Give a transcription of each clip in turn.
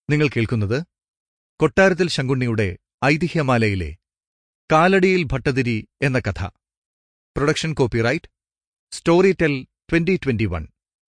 നിങ്ങൾ കേൾക്കുന്നത് കൊട്ടാരത്തിൽ ശങ്കുണ്ണിയുടെ ഐതിഹ്യമാലയിലെ കാലടിയിൽ ഭട്ടതിരി എന്ന കഥ production copyright story tell twenty twenty one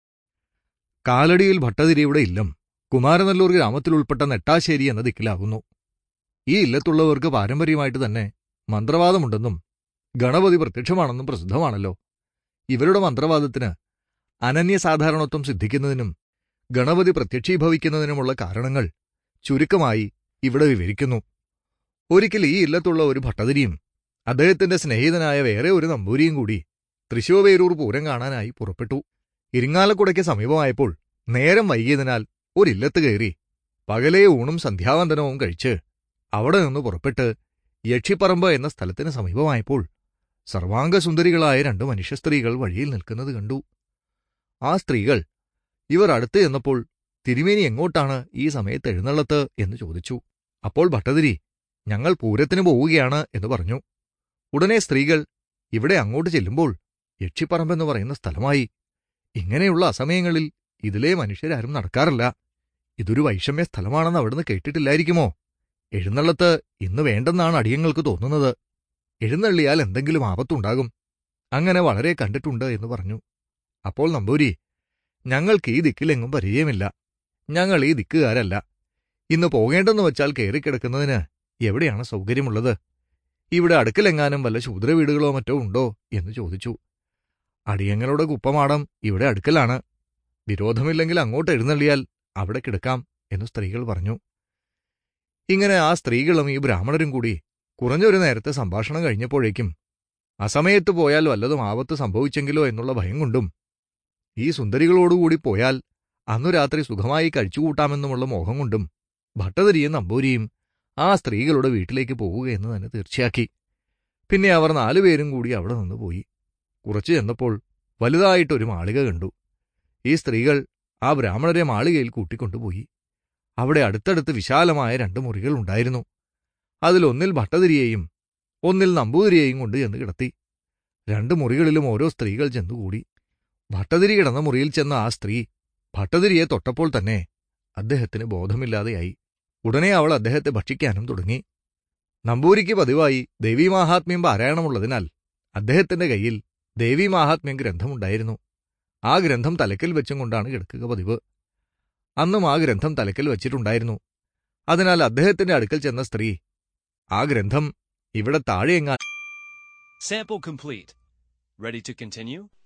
കാലടിയിൽ ഭട്ടതിരിയുടെ ഇല്ലം കുമാരനല്ലൂർ ഗ്രാമത്തിൽ ഉൾപ്പെട്ട നെട്ടാശ്ശേരി എന്ന ദിക്കിലാകുന്നു ഈ ഇല്ലത്തുള്ളവർക്ക് പാരമ്പര്യമായിട്ട് തന്നെ മന്ത്രവാദമുണ്ടെന്നും ഗണപതി പ്രത്യക്ഷമാണെന്നും പ്രസിദ്ധമാണല്ലോ ഇവരുടെ മന്ത്രവാദത്തിന് അനന്യസാധാരണത്വം സിദ്ധിക്കുന്നതിനും ഗണപതി പ്രത്യക്ഷീഭവിക്കുന്നതിനുമുള്ള കാരണങ്ങൾ ചുരുക്കമായി ഇവിടെ വിവരിക്കുന്നു ഒരിക്കൽ ഈ ഇല്ലത്തുള്ള ഒരു ഭട്ടതിരിയും അദ്ദേഹത്തിന്റെ സ്നേഹിതനായ വേറെ ഒരു നമ്പൂരിയും കൂടി തൃശൂവേരൂർ പൂരം കാണാനായി പുറപ്പെട്ടു ഇരിങ്ങാലക്കുടയ്ക്ക് സമീപമായപ്പോൾ നേരം വൈകിയതിനാൽ ഒരില്ലത്ത് കയറി പകലേ ഊണും സന്ധ്യാവന്തനവും കഴിച്ച് അവിടെ നിന്ന് പുറപ്പെട്ട് യക്ഷിപ്പറമ്പ് എന്ന സ്ഥലത്തിന് സമീപമായപ്പോൾ സർവാംഗസുന്ദരികളായ രണ്ട് മനുഷ്യസ്ത്രീകൾ വഴിയിൽ നിൽക്കുന്നത് കണ്ടു ആ സ്ത്രീകൾ ഇവർ അടുത്ത് ചെന്നപ്പോൾ തിരുമേനി എങ്ങോട്ടാണ് ഈ സമയത്ത് എഴുന്നള്ളത്ത് എന്ന് ചോദിച്ചു അപ്പോൾ ഭട്ടതിരി ഞങ്ങൾ പൂരത്തിന് പോവുകയാണ് എന്ന് പറഞ്ഞു ഉടനെ സ്ത്രീകൾ ഇവിടെ അങ്ങോട്ട് ചെല്ലുമ്പോൾ യക്ഷിപ്പറമ്പെന്ന് പറയുന്ന സ്ഥലമായി ഇങ്ങനെയുള്ള അസമയങ്ങളിൽ ഇതിലെ മനുഷ്യരാരും നടക്കാറില്ല ഇതൊരു വൈഷമ്യ സ്ഥലമാണെന്ന് അവിടുന്ന് കേട്ടിട്ടില്ലായിരിക്കുമോ എഴുന്നള്ളത്ത് ഇന്ന് വേണ്ടെന്നാണ് അടിയങ്ങൾക്ക് തോന്നുന്നത് എഴുന്നള്ളിയാൽ എന്തെങ്കിലും ആപത്തുണ്ടാകും അങ്ങനെ വളരെ കണ്ടിട്ടുണ്ട് എന്ന് പറഞ്ഞു അപ്പോൾ നമ്പൂരി ഞങ്ങൾക്ക് ഈ ദിക്കിലെങ്ങും പരിചയമില്ല ഞങ്ങൾ ഈ ദിക്കുകാരല്ല ഇന്ന് പോകേണ്ടെന്ന് വച്ചാൽ കയറിക്കിടക്കുന്നതിന് എവിടെയാണ് സൗകര്യമുള്ളത് ഇവിടെ അടുക്കലെങ്ങാനും വല്ല ശൂദ്ര വീടുകളോ മറ്റോ ഉണ്ടോ എന്ന് ചോദിച്ചു അടിയങ്ങളുടെ കുപ്പമാടം ഇവിടെ അടുക്കലാണ് വിരോധമില്ലെങ്കിൽ അങ്ങോട്ട് എഴുന്നള്ളിയാൽ അവിടെ കിടക്കാം എന്ന് സ്ത്രീകൾ പറഞ്ഞു ഇങ്ങനെ ആ സ്ത്രീകളും ഈ ബ്രാഹ്മണരും കൂടി കുറഞ്ഞൊരു നേരത്തെ സംഭാഷണം കഴിഞ്ഞപ്പോഴേക്കും അസമയത്ത് പോയാൽ വല്ലതും ആപത്ത് സംഭവിച്ചെങ്കിലോ എന്നുള്ള ഭയം കൊണ്ടും ഈ സുന്ദരികളോടുകൂടി പോയാൽ അന്നു രാത്രി സുഖമായി കഴിച്ചുകൂട്ടാമെന്നുമുള്ള മോഹം കൊണ്ടും ഭട്ടതിരിയും നമ്പൂരിയും ആ സ്ത്രീകളുടെ വീട്ടിലേക്ക് പോവുകയെന്ന് തന്നെ തീർച്ചയാക്കി പിന്നെ അവർ നാലുപേരും കൂടി അവിടെ നിന്ന് പോയി കുറച്ചു ചെന്നപ്പോൾ വലുതായിട്ടൊരു മാളിക കണ്ടു ഈ സ്ത്രീകൾ ആ ബ്രാഹ്മണരെ മാളികയിൽ കൂട്ടിക്കൊണ്ടുപോയി അവിടെ അടുത്തടുത്ത് വിശാലമായ രണ്ട് മുറികൾ ഉണ്ടായിരുന്നു അതിലൊന്നിൽ ഭട്ടതിരിയെയും ഒന്നിൽ നമ്പൂതിരിയെയും കൊണ്ട് ചെന്ന് കിടത്തി രണ്ട് മുറികളിലും ഓരോ സ്ത്രീകൾ ചെന്നുകൂടി ഭട്ടതിരി കിടന്ന മുറിയിൽ ചെന്ന ആ സ്ത്രീ ഭട്ടതിരിയെ തൊട്ടപ്പോൾ തന്നെ അദ്ദേഹത്തിന് ബോധമില്ലാതെയായി ഉടനെ അവൾ അദ്ദേഹത്തെ ഭക്ഷിക്കാനും തുടങ്ങി നമ്പൂരിക്ക് പതിവായി ദേവീമാഹാത്മ്യം പാരായണമുള്ളതിനാൽ അദ്ദേഹത്തിന്റെ കയ്യിൽ ദേവീമാഹാത്മ്യം ഗ്രന്ഥമുണ്ടായിരുന്നു ആ ഗ്രന്ഥം തലക്കൽ വെച്ചും കൊണ്ടാണ് കിടക്കുക പതിവ് അന്നും ആ ഗ്രന്ഥം തലക്കൽ വച്ചിട്ടുണ്ടായിരുന്നു അതിനാൽ അദ്ദേഹത്തിന്റെ അടുക്കൽ ചെന്ന സ്ത്രീ ആ ഗ്രന്ഥം ഇവിടെ താഴെയെങ്ങാൻ Sample complete. Ready to continue?